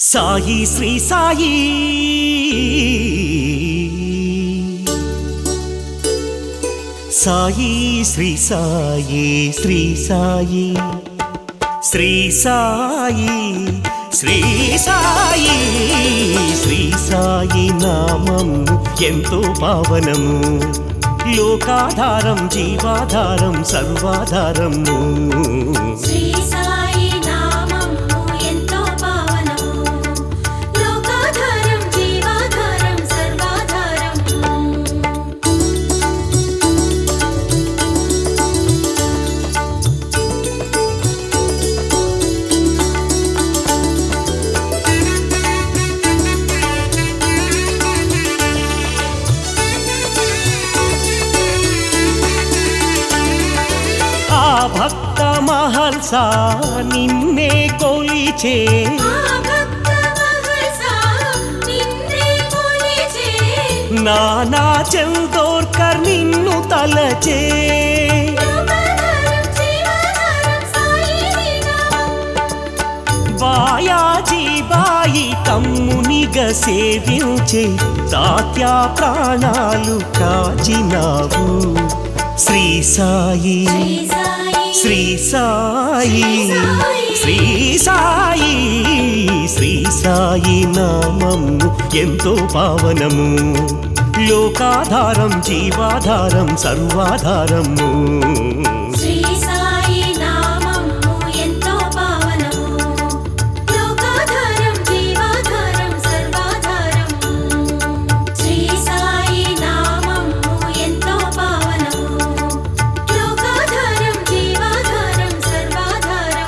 సాయి శ్రీ సాయి సాయి శ్రీ సాయి శ్రీ సాయి శ్రీ సాయి శ్రీ సాయి శ్రీ సాయి నామం ఎంతో పావనము లోకాధారం జీవాధారం సర్వాధారము శ్రీ సాయి నామము ఎంతో పావనము లోకాధారం జీవాధారం సర్వాధారం ఆ భక్త మహల్సా నిన్నే కొలిచే ఆ భక్త మహసా నిన్నే కొలిచే నానా చందోర్కర్ నిన్ను తలచే లోకాధారం జీవాధారం సాయి నామం బాయాజీ బాయి తమ్మునిగ సేవించే తాత్యా ప్రాణాలు కాచినావు శ్రీ సాయి శ్రీ సాయి శ్రీ సాయి శ్రీ సాయి శ్రీ సాయి నామము ఎంతో పావనము లోకాధారం జీవాధారం సర్వాధారము శ్రీ సాయి నామము ఎంతో పావనము లోకాధారం జీవాధారం సర్వాధారం శ్రీ సాయి నామము ఎంతో పావనము లోకాధారం జీవాధారం సర్వాధారం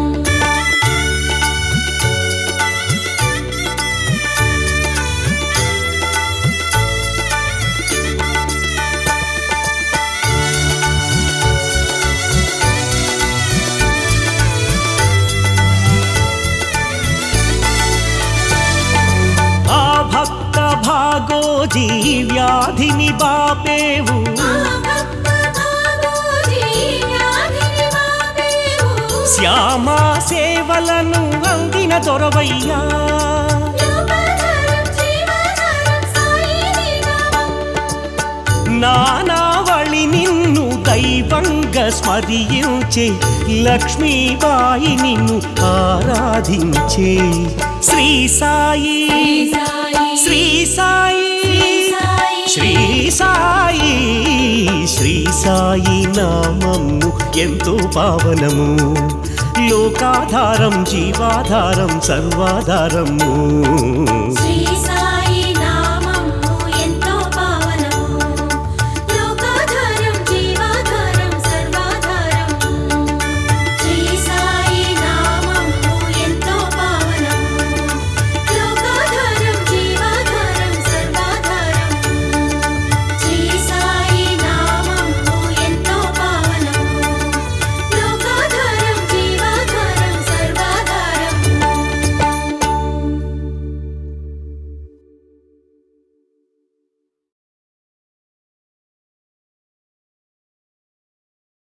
ఆ భక్త భాగోజీ వ్యాధిని బాపేవు ఆ భక్త భాగోజీ వ్యాధిని మాపేవు శ్యామా సేవలను అందిన దొరవయ్యా లోకాధారం జీవాధారం సాయి నామం నానావళి నిన్ను దైవంగా స్మరించే లక్ష్మీబాయి నిన్ను ఆరాధించే శ్రీ సాయి శ్రీ సాయి శ్రీ సాయి శ్రీ సాయి నామము ఎంతో పావనము లోకాధారం జీవాధారం సర్వాధారము శ్రీ